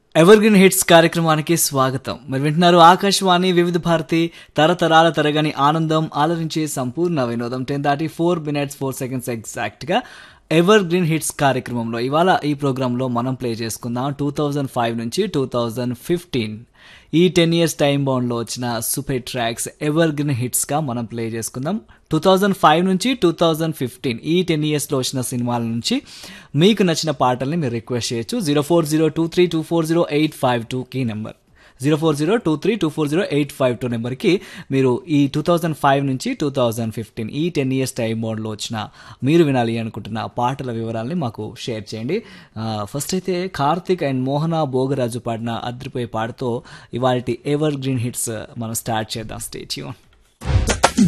ever evergreen hits కార్యక్రమానికి స్వాగతం మరి వింటున్నారు ఆకాశవాణి వివిధ భారతి తరతరాల తరగని ఆనందం ఆలరించే సంపూర్ణ వినోదం టెన్ దాటి four minutes four seconds exact గా ఎవర్ గ్రీన్ హిట్స్ కార్యక్రమంలో ఇవాళ ఈ ప్రోగ్రాంలో మనం ప్లే చేసుకుందాం టూ థౌజండ్ ఫైవ్ నుంచి టూ థౌజండ్ ఫిఫ్టీన్ ఈ టెన్ ఇయర్స్ టైం బౌండ్లో వచ్చిన సూపర్ ట్రాక్స్ ఎవర్ గ్రీన్ హిట్స్గా మనం ప్లే చేసుకుందాం టూ థౌజండ్ ఫైవ్ నుంచి టూ థౌజండ్ ఫిఫ్టీన్ ఈ టెన్ ఇయర్స్లో వచ్చిన సినిమాల నుంచి మీకు నచ్చిన పాటల్ని మీరు రిక్వెస్ట్ చేయొచ్చు zero four zero two three two four zero eight five two కీ number zero four zero two three two four zero eight five two నెంబర్కి మీరు ఈ టూ థౌజండ్ ఫైవ్ నుంచి టూ థౌజండ్ ఫిఫ్టీన్ ఈ టెన్ ఇయర్స్ టైం మోడ్లో వచ్చిన మీరు వినాలి అనుకుంటున్న పాటల వివరాలని మాకు షేర్ చేయండి ఫస్ట్ అయితే కార్తిక్ అండ్ మోహన భోగరాజు పాడిన అద్రిపోయే పాటతో ఇవాళ ఎవర్ గ్రీన్ హిట్స్ మనం స్టార్ట్ చేద్దాం స్టేట్యూన్